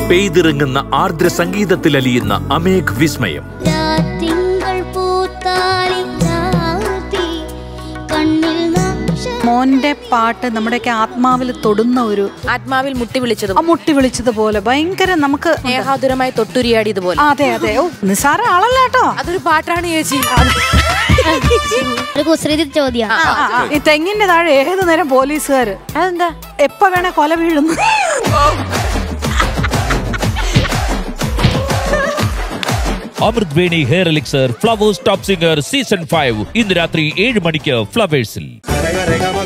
പെയ്തിറങ്ങുന്ന ആർദ്ര സംഗീതത്തിലലിയുന്ന അമേഘ് വിസ്മയം തിങ്കൾ പൂത്താലി ചാർത്തി കണ്ണിൽ നാക്ഷ മോന്റെ പാട്ട് നമ്മുടെയൊക്കെ ആത്മാവിൽ തൊടുന്ന ഒരു ആത്മാവിൽ മുട്ടി വിളിച്ചതും ആ മുട്ടി വിളിച്ചതുപോലെ ഭയങ്കര നമുക്ക് സ്നേഹാതുരമായി തൊട്ടുരിയാടിയതുപോലെ ആ, അതെ അതെ ഓ നിസാര ആളല്ല കേട്ടോ അതൊരു പാട്ടാണ് ചേച്ചി ഒരു കുസൃതി ചോദ്യ ആ, ആ, ഈ തെങ്ങിന്റെ താഴെ ഏത് നേരം പോലീസുകാര് അതെന്താ എപ്പ വേണേ കൊല വീഴുന്നു Amrut Veni hair elixir Flowers top singer season five ഇന്ന് രാത്രി ഏഴ് മണിക്ക് ഫ്ലവേഴ്സിൽ Rega, rega,